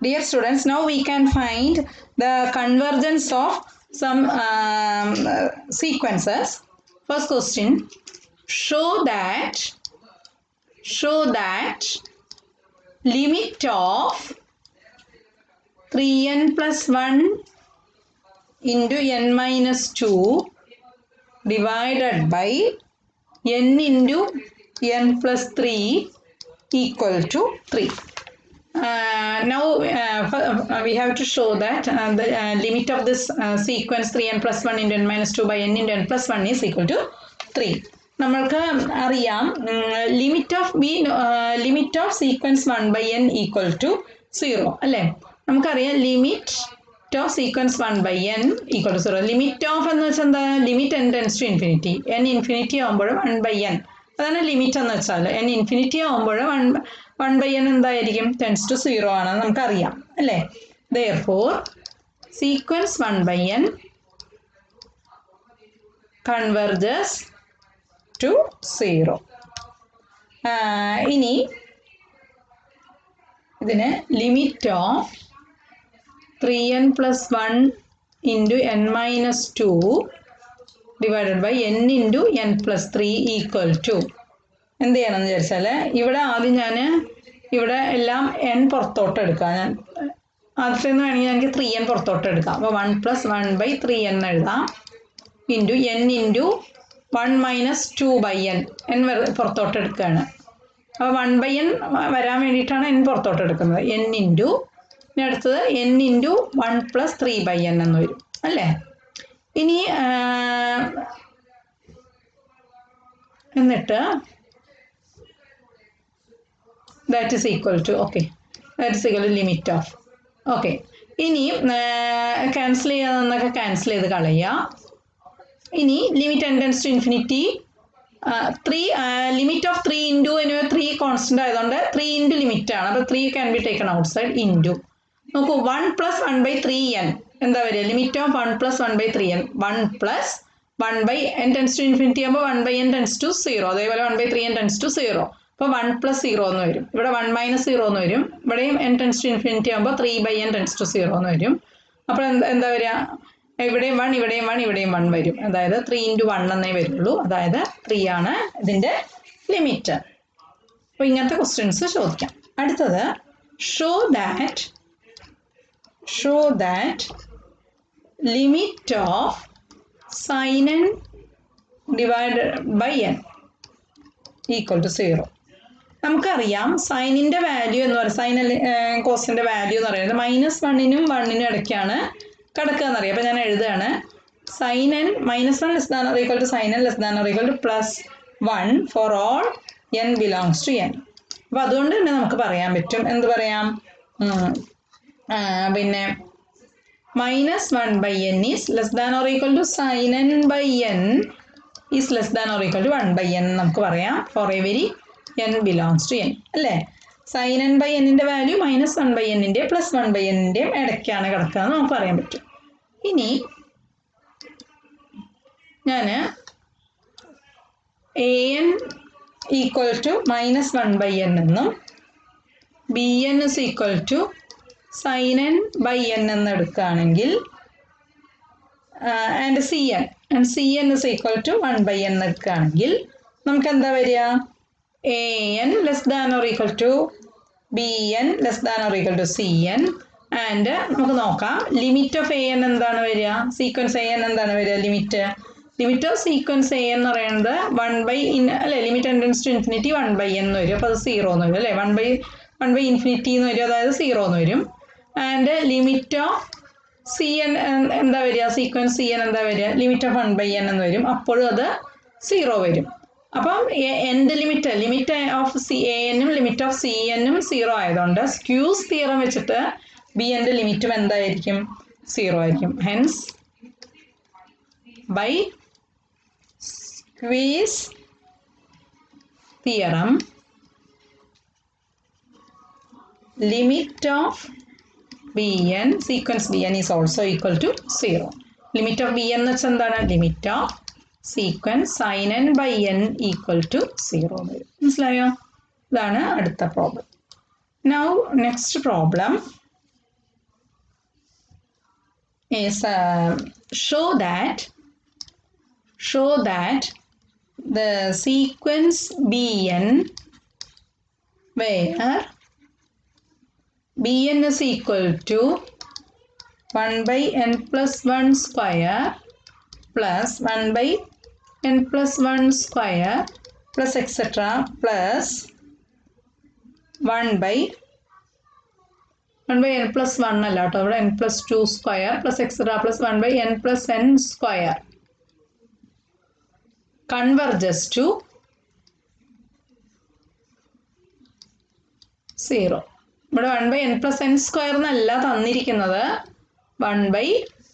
Dear students, now we can find the convergence of some um, uh, sequences. First question, show that show that limit of 3n plus 1 into n minus 2 divided by n into n plus 3 equal to 3. Uh, now uh, f- uh, we have to show that uh, the uh, limit of this uh, sequence 3n plus 1 into n minus 2 by n into n plus 1 is equal to 3. നമ്മൾക്ക് അറിയാം limit of B limit of sequence one by n equal to zero അല്ലേ നമുക്കറിയാം limit of sequence one by n equal to zero limit of എന്ന് വെച്ചാൽ എന്താ limit n tends to infinity n infinity ആകുമ്പോൾ one by n അതാണ് limit എന്ന് വെച്ചാൽ n infinity ആകുമ്പോൾ വൺ വൺ ബൈ എൻ എന്തായിരിക്കും ടെൻസ് ടു സീറോ ആണെന്ന് നമുക്കറിയാം അല്ലേ therefore sequence one by n converges to zero ഇനി ഇതിന് limit of three n plus one into n minus two divided by n into n plus three equal to എന്ത് ചെയ്യണമെന്ന് വിചാരിച്ചാൽ ഇവിടെ ആദ്യം ഞാൻ ഇവിടെ എല്ലാം എൻ പുറത്തോട്ട് എടുക്കാം ഞാൻ ആദ്യത്തെ നിന്ന് വേണമെങ്കിൽ എനിക്ക് ത്രീ എൻ പുറത്തോട്ട് എടുക്കാം അപ്പോൾ one plus one by three n എഴുതാം into n into one minus two by n n പുറത്തോട്ട് എടുക്കുകയാണ് അപ്പോൾ വൺ ബൈ എൻ വരാൻ വേണ്ടിയിട്ടാണ് എൻ പുറത്തോട്ട് എടുക്കുന്നത് എൻ ഇൻറ്റു ഇനി അടുത്തത് n into one plus three by n എന്ന് വരും അല്ലേ ഇനി ആ, എന്നിട്ട് that is equal to okay that is equal to limit of okay ഇനി ക്യാൻസൽ ചെയ്യാന്നൊക്കെ ക്യാൻസൽ ചെയ്ത് കളയുക ഇനി limit n tends to infinity three limit of three into എന്നിവ ത്രീ കോൺസ്റ്റന്റ് ആയതുകൊണ്ട് ത്രീ ഇൻറ്റു ലിമിറ്റ് ആണ് അപ്പോൾ three can be taken outside into നോക്കൂ one plus one by three n എന്താ വരിക limit of one plus one by three n one plus one by n tends to infinity ആകുമ്പോൾ one by n tends to zero അതേപോലെ one by three n tends to zero അപ്പോൾ one plus zero എന്ന് വരും ഇവിടെ one minus zero എന്ന് വരും ഇവിടെയും n tends to infinity ആകുമ്പോൾ three by n tends to zero എന്ന് വരും അപ്പോൾ എന്താ എന്താ വരിക ഇവിടെയും വൺ ഇവിടെയും വൺ ഇവിടെയും വൺ വരും അതായത് ത്രീ ഇൻറ്റു വൺ എന്നേ വരുള്ളൂ അതായത് ത്രീ ആണ് ഇതിൻ്റെ ലിമിറ്റ് അപ്പോൾ ഇങ്ങനത്തെ ക്വസ്റ്റ്യൻസ് ചോദിക്കാം അടുത്തത് show that show that limit of sine n divide by n equal to zero നമുക്കറിയാം സൈനിൻ്റെ വാല്യൂ എന്ന് പറയുന്നത് സൈൻ കോസിൻ്റെ വാല്യൂ എന്ന് പറയുന്നത് മൈനസ് വണ്ണിനും വണ്ണിനും ഇടയ്ക്കാണ് കിടക്കുക എന്നറിയാം അപ്പോൾ ഞാൻ എഴുതുകയാണ് sine n minus one less than equal to sine n less than equal to plus one for all n belongs to N അപ്പോൾ അതുകൊണ്ട് തന്നെ നമുക്ക് പറയാൻ പറ്റും എന്ത് പറയാം ഉം, ആ, പിന്നെ minus one by n is less than or equal to sine n by n is less than or equal to one by n നമുക്ക് പറയാം for every n belongs to N അല്ലേ സൈൻ എൻ ബൈ എന്നിൻ്റെ value minus one by എന്നിൻ്റെ plus one by എന്നിൻ്റെയും ഇടയ്ക്കാണ് കിടക്കുക എന്ന് നമുക്ക് പറയാൻ പറ്റും ഇനി ഞാൻ A n equal to minus one by n എന്നും B n is equal to sine n by n എന്ന് എടുക്കുകയാണെങ്കിൽ and C n and C n is equal to one by n എടുക്കുകയാണെങ്കിൽ നമുക്ക് എന്താ വരിക A n less than or equal to B n less than or equal to C n and നമുക്ക് നോക്കാം limit of A n എന്താണ് വരിക sequence A n എന്താണ് വരിക limit limit of sequence A എന്ന് പറയുന്നത് വൺ ബൈ ഇൻ അല്ലെ limit n tends to infinity one by എന്ന് വരും അപ്പോൾ അത് സീറോ എന്ന് വരും അല്ലേ one by one by infinity എന്ന് വരും അതായത് സീറോ എന്ന് വരും and limit of C n എന്താ വരിക സീക്വൻസ് സി എൻ എന്താ വരിക limit of one by n എന്ന് വരും അപ്പോഴും അത് സീറോ വരും അപ്പം എൻ്റെ limit limit of C A എന്നും ലിമിറ്റ് ഓഫ് സി എന്നും സീറോ ആയതുകൊണ്ട് സ്ക്യൂസ് തിയറം വെച്ചിട്ട് ബി എൻ്റെ ലിമിറ്റും എന്തായിരിക്കും സീറോ ആയിരിക്കും hence by squeeze theorem limit of bn sequence bn is also equal to 0 limit of bn എന്ന് വെച്ചാൽ എന്താണ് limit of sequence sin n by n equal to 0 എന്ന് വരും മനസ്സിലായോ ഇതാണ് അടുത്ത problem now next problem is uh, show that show that the sequence bn where bn is equal to 1 by n plus 1 square plus 1 by n plus 1 square plus etc plus 1 by 1 by n plus 1 അല്ല കേട്ടോ ഇവിടെ n plus 2 square plus etcetera plus 1 by n plus n square converges to zero ഇവിടെ one by n plus n square എന്നല്ല തന്നിരിക്കുന്നത് one by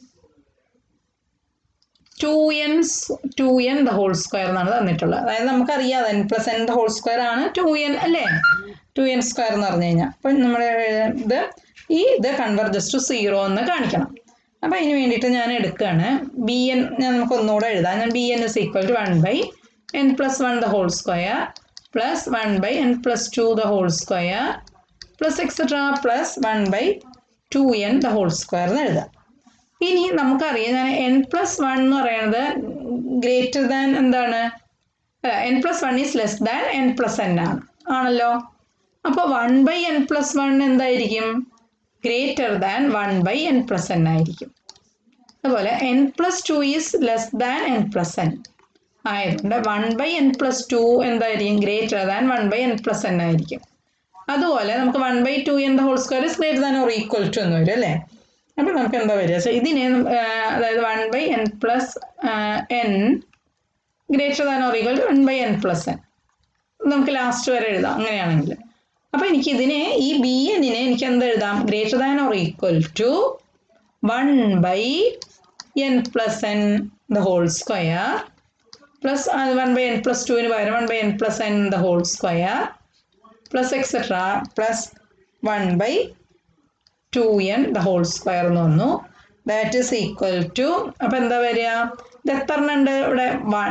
two n two n the whole square എന്നാണ് തന്നിട്ടുള്ളത് അതായത് നമുക്കറിയാം n plus n the whole square ആണ് two N അല്ലേ two n square എന്ന് പറഞ്ഞു കഴിഞ്ഞാൽ അപ്പം നമ്മുടെ ഇത് ഈ ഇത് കൺവെർജസ് ടു സീറോ എന്ന് കാണിക്കണം അപ്പം അതിന് വേണ്ടിയിട്ട് ഞാൻ എടുക്കുകയാണ് ബി എൻ ഞാൻ നമുക്ക് ഒന്നുകൂടെ എഴുതാം ഞാൻ B n is equal to one by n plus one the whole square plus one by n plus two the whole square plus etcetera plus one by two n the whole square എന്ന് എഴുതാം ഇനി നമുക്കറിയാം ഞാൻ N plus one എന്ന് പറയുന്നത് greater than എന്താണ് n plus one is less than n plus n ആണ് ആണല്ലോ അപ്പോൾ one by n plus one എന്തായിരിക്കും greater than one by n plus n ആയിരിക്കും അതുപോലെ n plus two is less than n plus n ആയതുകൊണ്ട് one by n plus two എന്തായിരിക്കും greater than one by n plus n ആയിരിക്കും അതുപോലെ നമുക്ക് one by two n the whole square is greater than or equal to എന്ന് വരും അല്ലേ അപ്പോൾ നമുക്ക് എന്താ വരിക സോ ഇതിനെ ആ, അതായത് one by n plus n greater than or equal to one by n plus n നമുക്ക് ലാസ്റ്റ് വരെ എഴുതാം അങ്ങനെയാണെങ്കിൽ അപ്പോൾ എനിക്ക് ഇതിനെ ഈ ബി എന്നിനെ എനിക്ക് എന്ത് എഴുതാം greater than or equal to one by n plus n the whole square plus one by n plus ടുവിന് പകരം one by n plus n the whole square plus etcetera plus one by two n the whole square എന്ന് വന്നു that is equal to അപ്പം എന്താ വരിക ഇത് എത്ര എണ്ണം ഉണ്ട് ഇവിടെ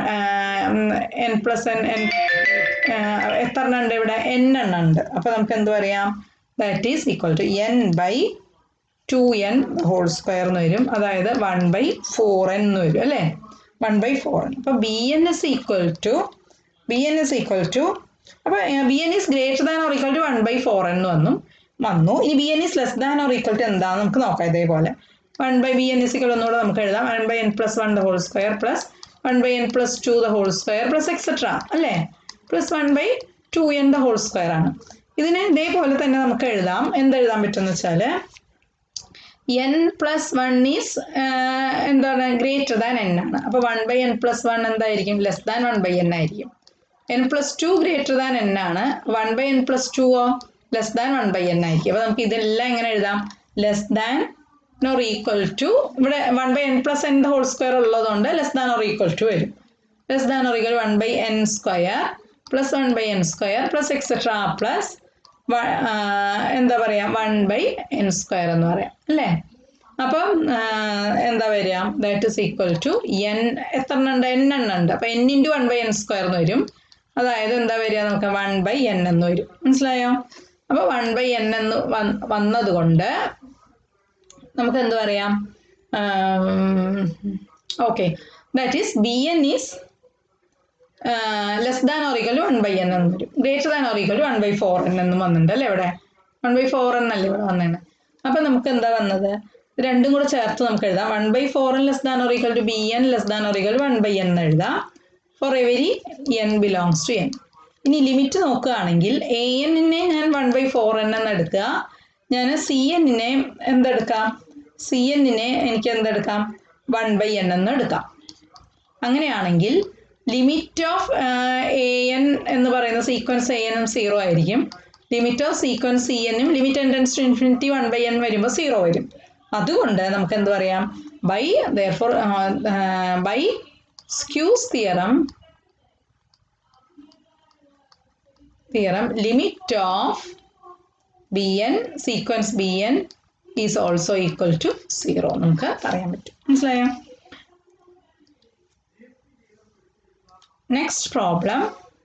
എൻ പ്ലസ് എൻ എൻ എത്ര എണ്ണം ഉണ്ട് ഇവിടെ എൻ എണ്ണം ഉണ്ട് അപ്പോൾ നമുക്ക് എന്ത് പറയാം that is equal to n by two n whole square എന്ന് വരും അതായത് വൺ ബൈ ഫോർ എൻ എന്ന് വരും അല്ലേ വൺ ബൈ ഫോർ എൻ അപ്പോൾ b n is equal to B n is equal to അപ്പോൾ b n is greater than or equal to one by four എന്ന് വന്നു വന്നു ഇനി b n is less than or equal to എന്താണെന്ന് നമുക്ക് നോക്കാം ഇതേപോലെ one by b n is equal ഒന്നുകൂടെ നമുക്ക് എഴുതാം one by n plus one the whole square plus one by n plus two the whole square plus etcetera അല്ലേ plus one by two n the whole square ആണ് ഇതിനെ ഇതേപോലെ തന്നെ നമുക്ക് എഴുതാം എന്തെഴുതാൻ പറ്റുമെന്ന് വെച്ചാൽ എൻ പ്ലസ് വൺ ഈസ് എന്താണ് ഗ്രേറ്റർ ദാൻ എൻ ആണ് അപ്പോൾ one by n plus one എന്തായിരിക്കും less than one by n ആയിരിക്കും n plus two greater than n ആണ് വൺ ബൈ എൻ പ്ലസ് ടുവോ less than one by n ആയിരിക്കും അപ്പോൾ നമുക്ക് ഇതെല്ലാം എങ്ങനെ എഴുതാം less than nor equal to ഇവിടെ one by n plus n whole square ഉള്ളതുകൊണ്ട് less than or equal to വരും less than or equal one by n square plus one by n square plus etcetera plus എന്താ പറയുക one by n square എന്ന് പറയാം അല്ലേ അപ്പം ആ, എന്താ വരിക that is equal to n എത്ര എണ്ണം ഉണ്ട് എൻ എണ്ണം ഉണ്ട് അപ്പം n into one by n square എന്ന് വരും അതായത് എന്താ വരിക നമുക്ക് വൺ ബൈ എൻ എന്ന് വരും മനസ്സിലായോ അപ്പോൾ വൺ ബൈ എൻ എന്ന് വന്ന് വന്നത് കൊണ്ട് നമുക്ക് എന്ത് പറയാം okay that is b n is less than or equal one by n എന്ന് വരും greater than or equal one by four n എന്നും വന്നിട്ടുണ്ട് അല്ലേ ഇവിടെ വൺ ബൈ ഫോർ എന്നല്ലേ ഇവിടെ വന്നേണ് അപ്പം നമുക്ക് എന്താ വന്നത് ഇത് രണ്ടും കൂടെ ചേർത്ത് നമുക്ക് എഴുതാം one by four n less than or equal to B n less than or equal one by n എന്ന് എഴുതാം for every n belongs to n ഇനി ലിമിറ്റ് നോക്കുകയാണെങ്കിൽ എ എന്നിനെ ഞാൻ വൺ ബൈ ഫോർ എൻ എന്ന് എടുക്കുക ഞാൻ സി എന്നിനെ എന്തെടുക്കാം സി എന്നിനെ എനിക്ക് എന്തെടുക്കാം വൺ ബൈ എൻ എന്ന് എടുക്കാം അങ്ങനെയാണെങ്കിൽ ലിമിറ്റ് ഓഫ് എ എൻ എന്ന് പറയുന്ന സീക്വൻസ് എ എനും സീറോ ആയിരിക്കും ലിമിറ്റ് ഓഫ് സീക്വൻസ് സി എനും limit tends to infinity one by n വരുമ്പോൾ സീറോ വരും അതുകൊണ്ട് നമുക്ക് എന്ത് പറയാം by therefore by squeeze theorem theorem limit of b n sequence b n is also equal to zero നമുക്ക് പറയാൻ പറ്റും മനസ്സിലായോ Next problem.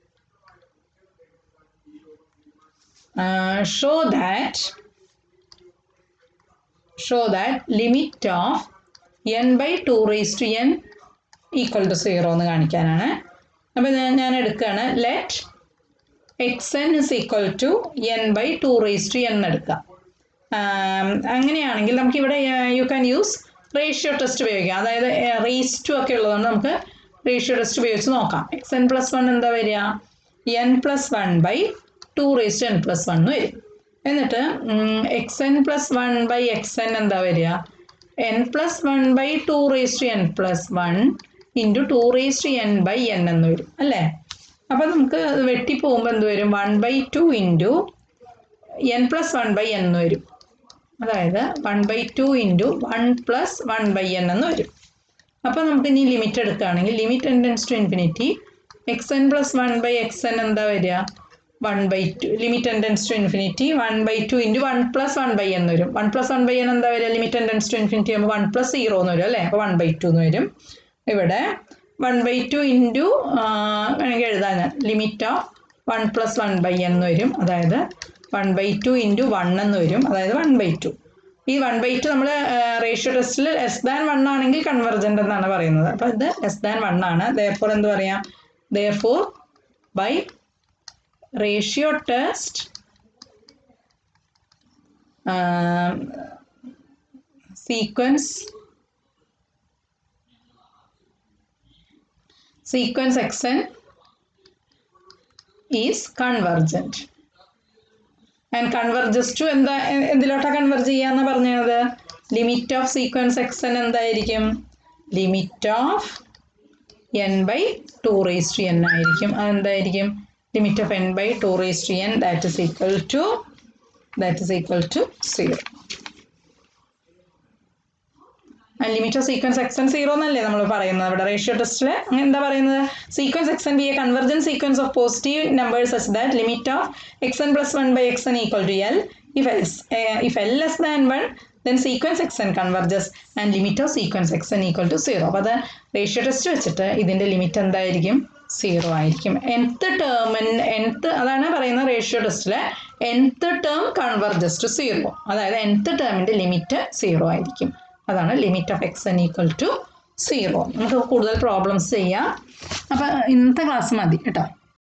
Uh, show that show that limit of n by two raise to n equal to zero എന്ന് കാണിക്കാനാണ് അപ്പോൾ ഞാൻ ഞാൻ എടുക്കുകയാണ് let x n is equal to n by two raise to n എടുക്കാം ആം, അങ്ങനെയാണെങ്കിൽ നമുക്കിവിടെ you can use ratio test ഉപയോഗിക്കാം അതായത് റേസ് ടു ഒക്കെ ഉള്ളതുകൊണ്ട് നമുക്ക് റേഷ്യോ ടെസ്റ്റ് ഉപയോഗിച്ച് നോക്കാം എക്സ് എൻ പ്ലസ് വൺ എന്താ വരിക n plus one by two raise to n plus one വരും എന്നിട്ട് x n plus one by x n എന്താ വരിക n plus one by two raise to n plus one into two raise to n by n എന്ന് വരും അല്ലേ അപ്പോൾ നമുക്ക് അത് വെട്ടി പോകുമ്പോൾ എന്ത് വരും one by two into n plus one by എന്ന് വരും അതായത് one by two into one plus one by n എന്ന് വരും അപ്പോൾ നമുക്ക് ഇനി ലിമിറ്റ് എടുക്കുകയാണെങ്കിൽ limit tends to infinity x n plus one by x n എന്താ വരിക one by two limit tends to infinity one by two into one plus one by എന്ന് വരും one plus one by n എന്താ വരിക limit tends to infinity ആകുമ്പോൾ one plus zero എന്ന് വരും അല്ലേ അപ്പോൾ വൺ ബൈ ടു എന്ന് വരും ഇവിടെ വൺ ബൈ ടു ഇൻറ്റു വേണമെങ്കിൽ എഴുതാൻ limit of one plus one by എന്ന് വരും അതായത് one by two into one എന്ന് വരും അതായത് വൺ ബൈ ടു ഈ വൺ ബൈ ടു നമ്മൾ റേഷ്യോ ടെസ്റ്റിൽ ലെസ് ദാൻ വൺ ആണെങ്കിൽ കൺവെർജൻ്റ് എന്നാണ് പറയുന്നത് അപ്പോൾ ഇത് ലെസ് ദാൻ വൺ ആണ് ദയർഫോർ എന്ത് പറയാം therefore by ratio test sequence sequence xn is convergent and converges to എന്താ എ- എന്തിലോട്ടാ കൺവെർജ് ചെയ്യാന്ന് പറഞ്ഞത് limit of sequence x N എന്തായിരിക്കും limit of n by two raise to n ആയിരിക്കും അതെന്തായിരിക്കും limit of n by two raise to n that is equal to that is equal to zero limit of sequence x n zero എന്നല്ലേ നമ്മൾ പറയുന്നത് ഇവിടെ ratio ടെസ്റ്റിൽ അങ്ങനെ എന്താ പറയുന്നത് sequence x n be a convergent sequence of positive numbers such that limit of x n plus one by x n equal to l if s if l less than one then sequence x n converges and limit of sequence x n equal to zero അപ്പോൾ അത് ratio test വെച്ചിട്ട് ഇതിൻ്റെ limit എന്തായിരിക്കും zero ആയിരിക്കും nth ടേമിൻ nth അതാണ് പറയുന്നത് ratio ടെസ്റ്റിലെ nth term converges to zero അതായത് nth ടേമിൻ്റെ ലിമിറ്റ് സീറോ ആയിരിക്കും അതാണ് limit of x n equal to zero നമുക്ക് കൂടുതൽ പ്രോബ്ലംസ് ചെയ്യാം അപ്പോൾ ഇന്നത്തെ ക്ലാസ് മതി കേട്ടോ